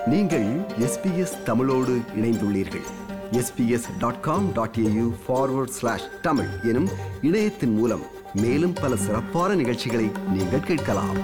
நீங்கள் எஸ்பிஎஸ் தமிழோடு இணைந்துள்ளீர்கள் SBS dot com dot AU forward slash Tamil எனும் இணையத்தின் மூலம் மேலும் பல சிறப்பான நிகழ்ச்சிகளை நீங்கள் கேட்கலாம்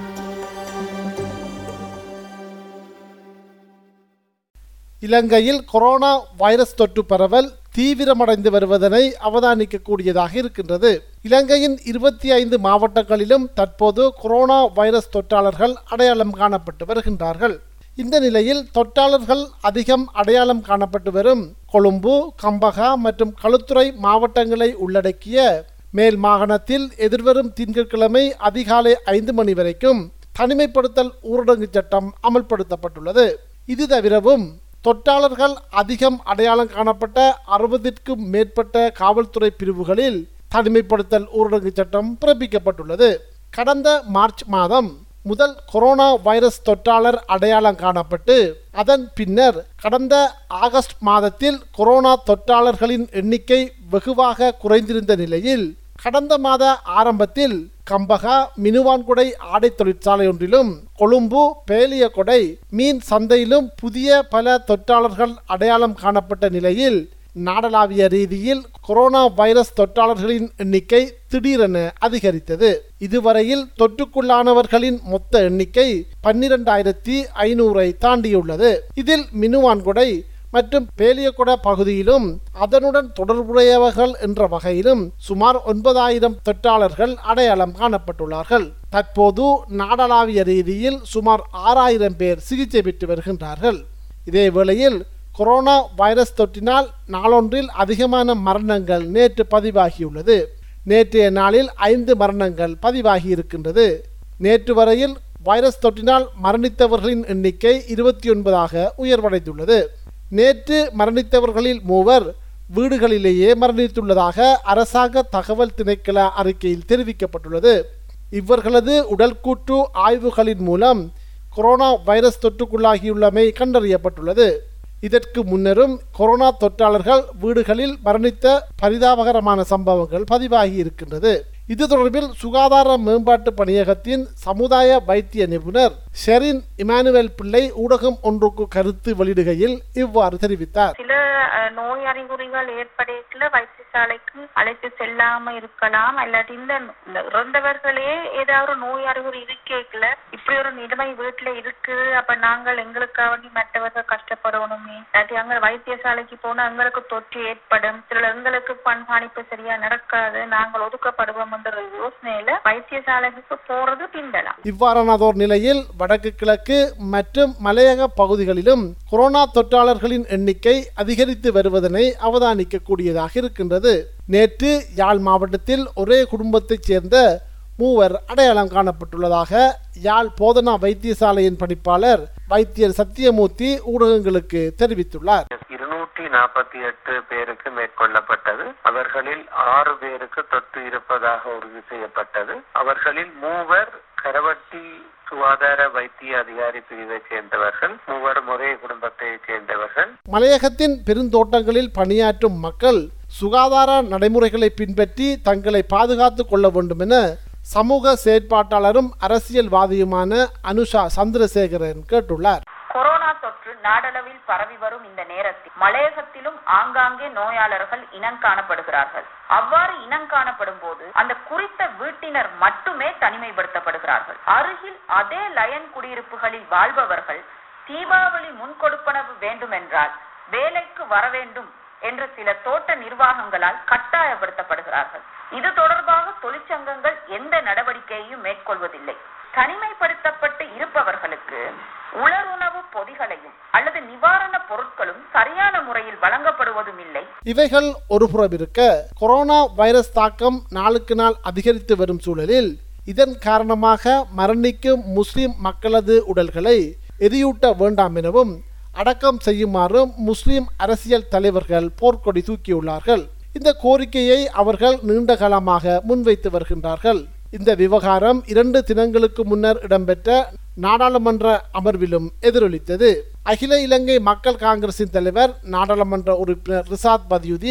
இலங்கையில் கொரோனா வைரஸ் தொற்று பரவல் தீவிரமடைந்து வருவதனை அவதானிக்கக்கூடியதாக இருக்கின்றது இலங்கையின் இருபத்தி ஐந்து மாவட்டங்களிலும் தற்போது கொரோனா வைரஸ் தொற்றாளர்கள் அடையாளம் காணப்பட்டு வருகின்றார்கள் இந்த நிலையில் தொற்றாளர்கள் அதிகம் அடையாளம் காணப்பட்டு வரும் கொழும்பு கம்பகா மற்றும் களுத்துறை மாவட்டங்களை உள்ளடக்கிய மேல் மாகாணத்தில் எதிர்வரும் திங்கட்கிழமை அதிகாலை ஐந்து மணி வரைக்கும் தனிமைப்படுத்தல் ஊரடங்கு சட்டம் அமல்படுத்தப்பட்டுள்ளது இது தவிரவும் தொற்றாளர்கள் அதிகம் அடையாளம் காணப்பட்ட அறுபதிற்கும் மேற்பட்ட காவல்துறை பிரிவுகளில் தனிமைப்படுத்தல் ஊரடங்கு சட்டம் பிறப்பிக்கப்பட்டுள்ளது கடந்த மார்ச் மாதம் முதல் கொரோனா வைரஸ் தொற்றாளர் அடையாளம் காணப்பட்டு அதன் பின்னர் கடந்த ஆகஸ்ட் மாதத்தில் கொரோனா தொற்றாளர்களின் எண்ணிக்கை வெகுவாக குறைந்திருந்த நிலையில் கடந்த மாத ஆரம்பத்தில் கம்பகா மினுவான்குடை ஆடை தொழிற்சாலை ஒன்றிலும் கொழும்பு பேலியகொடை மீன் சந்தையிலும் புதிய பல தொற்றாளர்கள் அடையாளம் காணப்பட்ட நிலையில் நாடளாவிய ரீதியில் கொரோனா வைரஸ் தொற்றாளர்களின் எண்ணிக்கை திடீரென அதிகரித்தது இதுவரையில் தொற்றுக்குள்ளானவர்களின் மொத்த எண்ணிக்கை பன்னிரண்டாயிரத்தி ஐநூறை தாண்டியுள்ளது இதில் மினுவான்குடை மற்றும் பேலியகுட பகுதியிலும் அதனுடன் தொடர்புடையவர்கள் என்ற வகையிலும் சுமார் ஒன்பதாயிரம் தொற்றாளர்கள் அடையாளம் காணப்பட்டுள்ளார்கள் தற்போது நாடளாவிய ரீதியில் சுமார் ஆறாயிரம் பேர் சிகிச்சை பெற்று வருகின்றார்கள் இதே வேளையில் கொரோனா வைரஸ் தொற்றினால் நாளொன்றில் அதிகமான மரணங்கள் நேற்று பதிவாகியுள்ளது நேற்றைய நாளில் ஐந்து மரணங்கள் பதிவாகி இருக்கின்றது நேற்று வரையில் வைரஸ் தொற்றினால் மரணித்தவர்களின் எண்ணிக்கை இருபத்தி ஒன்பதாக உயர்வடைந்துள்ளது நேற்று மரணித்தவர்களில் மூவர் வீடுகளிலேயே மரணித்துள்ளதாக அரசாங்க தகவல் திணைக்கள அறிக்கையில் தெரிவிக்கப்பட்டுள்ளது இவர்களது உடல்கூற்று ஆய்வுகளின் மூலம் கொரோனா வைரஸ் தொற்றுக்குள்ளாகியுள்ளமை கண்டறியப்பட்டுள்ளது இதற்கு முன்னரும் கொரோனா தொற்றாளர்கள் வீடுகளில் மரணித்த பரிதாபகரமான சம்பவங்கள் பதிவாகி இருக்கின்றது இது தொடர்பில் சுகாதார மேம்பாட்டு பணியகத்தின் சமுதாய வைத்திய நிபுணர் ஷெரின் இமானுவேல் பிள்ளை ஊடகம் ஒன்றுக்கு கருத்து வெளியிடுகையில் இவ்வாறு தெரிவித்தார் சில அஹ், நோய் அறிகுறிகள் ஏற்படைக்குள்ள வைத்தியசாலைக்கு அழைத்து செல்லாம இருக்கலாம் இல்லாட்டி இந்த இந்த இறந்தவர்களே ஏதாவது ஒரு நோய் அறிகுறி இருக்கேக்கல இப்படி ஒரு நிலைமை வீட்டுல இருக்கு அப்ப நாங்கள் எங்களுக்காக வேண்டி மற்றவர்கள் கஷ்டப்படணுமே இல்லாட்டி அங்க வைத்தியசாலைக்கு போனா எங்களுக்கு தொற்று ஏற்படும் சில எங்களுக்கு கண்காணிப்பு சரியா நடக்காது நாங்கள் ஒதுக்கப்படுவோம் என்ற யோசனையில வைத்தியசாலைக்கு போறது பிந்தலாம் இவ்வாறானதோர் நிலையில் வடக்கு கிழக்கு மற்றும் மலையக பகுதிகளிலும் கொரோனா தொற்றாளர்களின் எண்ணிக்கை அதிகரித்து வருவதனை அவதானிக்கக்கூடியதாக இருக்கின்றது நேற்று யாழ் மாவட்டத்தில் ஒரே குடும்பத்தைச் சேர்ந்த மூவர் அடையாளம் காணப்பட்டுள்ளதாக யாழ் போதனா வைத்தியசாலையின் பணிப்பாளர் வைத்தியர் சத்தியமூர்த்தி ஊடகங்களுக்கு தெரிவித்துள்ளார் இருநூற்றி நாற்பத்தி எட்டு பேருக்கு மேற்கொள்ளப்பட்டது அவர்களில் ஆறு பேருக்கு தொற்று இருப்பதாக உறுதி செய்யப்பட்டது அவர்களில் மூவர் கரவட்டி சுகாதார வைத்திய அதிகாரி பிரிவைச் சேர்ந்தவர்கள் மூவர் ஒரே குடும்பத்தைச் சேர்ந்தவர்கள் மலையகத்தின் பெருந்தோட்டங்களில் பணியாற்றும் மக்கள் சுகாதார நடைமுறைகளை பின்பற்றி தங்களை பாதுகாத்துக் கொள்ள வேண்டும் என சமூக செயற்பாட்டாளரும் அரசியல்வாதியுமான அனுஷா சந்திரசேகரன் கேட்டுள்ளார் கொரோனா தொற்று நாடளவில் பரவி வரும் இந்த நேரத்தில் மலையகத்திலும் ஆங்காங்கே நோயாளர்கள் இனம் காணப்படுகிறார்கள் அவ்வாறு இனம் காணப்படும் போது அந்த குறித்த வீட்டினர் மட்டுமே தனிமைப்படுத்தப்படுகிறார்கள் அருகில் அதே லயன் குடியிருப்புகளில் வாழ்பவர்கள் தீபாவளி முன்கொடுப்பனவு வேண்டுமென்றால் வேலைக்கு வர வேண்டும் என்று சில தோட்ட நிர்வாகங்களால் கட்டாயப்படுத்தப்படுகிறார்கள் இது தொடர்பாக தொழிற்சங்கங்கள் எந்த நடவடிக்கையையும் மேற்கொள்வதில்லை தனிமைப்படுத்தப்பட்டு இருப்பவர்களுக்கு உலருணவு பொதிகளையும் அல்லது நிவாரண பொருட்களும் சரியான முறையில் வழங்கப்படுவதும் இல்லை இவைகள் ஒருபுறம் இருக்க கொரோனா வைரஸ் தாக்கம் நாளுக்கு நாள் அதிகரித்து வரும் சூழலில் இதன் காரணமாக மரணிக்கும் முஸ்லிம் மக்களது உடல்களை எரியூட்ட வேண்டாம் எனவும் அடக்கம் செய்யுமாறும் முஸ்லிம் அரசியல் தலைவர்கள் போர்க்கொடி தூக்கியுள்ளார்கள் இந்த கோரிக்கையை அவர்கள் நீண்ட காலமாக முன்வைத்து வருகின்றார்கள் இந்த விவகாரம் இரண்டு தினங்களுக்கு முன்னர் இடம்பெற்ற நாடாளுமன்ற அமர்விலும் எதிரொலித்தது அகில இலங்கை மக்கள் காங்கிரசின் தலைவர் நாடாளுமன்ற உறுப்பினர் ரிசாத் பதியுதீன்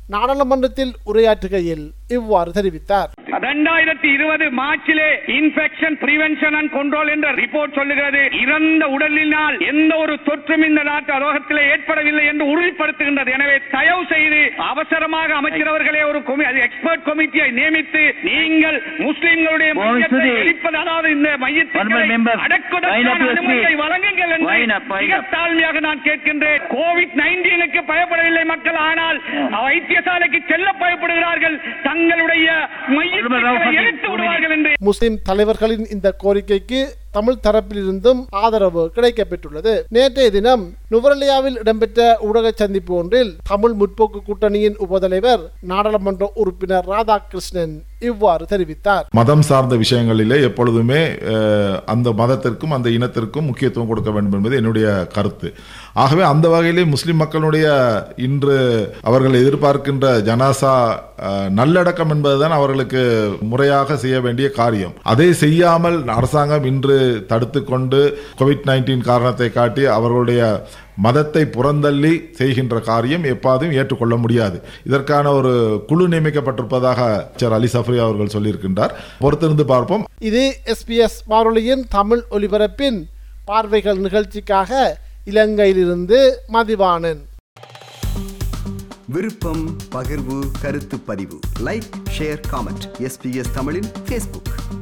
நாடாளுமன்றத்தில் உரையாற்றுகையில் இவ்வாறு தெரிவித்தார் ரெண்டாயிரத்தி இருபது மார்ச்சிலே இன்ஃபெக்ஷன் பிரிவென்ஷன் அண்ட் கண்ட்ரோல் என்ற ரிப்போர்ட் சொல்லுகிறது இறந்த உடலினால் எந்த ஒரு தொற்றும் இந்த நாட்டு ரோகத்திலே ஏற்படவில்லை என்று உறுதிப்படுத்துகின்றது எனவே தயவு செய்து அவசரமாக அமைச்சரவர்களே ஒரு எக்ஸ்பர்ட் கமிட்டியை நியமித்து நீங்கள் முஸ்லிம்களுடைய மையத்தை எரிப்பது அதாவது இந்த Honourable member, மையத்தை அடக்குவதற்கான wind up your அனுமதியை speech. வழங்குங்கள் என்று Wind up, wind மிக up. தாழ்மையாக நான் கேட்கின்றேன் கோவிட் நைன்டீனுக்கு பயப்படவில்லை மக்கள் ஆனால் வைத்தியசாலைக்கு செல்ல பயப்படுகிறார்கள் தங்களுடைய மையத்தை எரித்து விடுவார்கள் என்று முஸ்லிம் தலைவர்களின் இந்த கோரிக்கைக்கு தமிழ் தரப்பிலிருந்தும் ஆதரவு கிடைக்கப்பெற்றுள்ளது நேற்றைய தினம் நுவரலியாவில் இடம்பெற்ற ஊடக சந்திப்பு ஒன்றில் தமிழ் முற்போக்கு கூட்டணியின் உபதலைவர் நாடாளுமன்ற உறுப்பினர் ராதாகிருஷ்ணன் இவ்வாறு தெரிவித்தார் மதம் சார்ந்த விஷயங்களிலே எப்பொழுதுமே அஹ், அந்த மதத்திற்கும் அந்த இனத்திற்கும் முக்கியத்துவம் கொடுக்க வேண்டும் என்பது என்னுடைய கருத்து ஆகவே அந்த வகையிலே முஸ்லிம் மக்களுடைய இன்று அவர்கள் எதிர்பார்க்கின்ற ஜனாசா அஹ், நல்லடக்கம் என்பதுதான் அவர்களுக்கு முறையாக செய்ய வேண்டிய காரியம் அதை செய்யாமல் அரசாங்கம் இன்று தடுத்து கொண்டு கோவிட் நைன்டீன் காரணத்தை காட்டி அவர்களுடைய மதத்தை புறந்தள்ளி செய்கின்ற காரியம் எப்பாதும் ஏற்றுக்கொள்ள முடியாது இதற்கான ஒரு குழு நியமிக்கப்பட்டிருப்பதாக அமைச்சர் அலி சஃப்ரி அவர்கள் சொல்லியிருக்கின்றார் பொறுத்திருந்து பார்ப்போம் இது எஸ்பிஎஸ் வானொலியின் தமிழ் ஒலிபரப்பின் பார்வைகள் நிகழ்ச்சிக்காக இலங்கையிலிருந்து மதிவாணன் விருப்பம் பகிர்வு கருத்து பதிவு லைக் ஷேர் காமெண்ட் எஸ்பிஎஸ் தமிழின் ஃபேஸ்புக்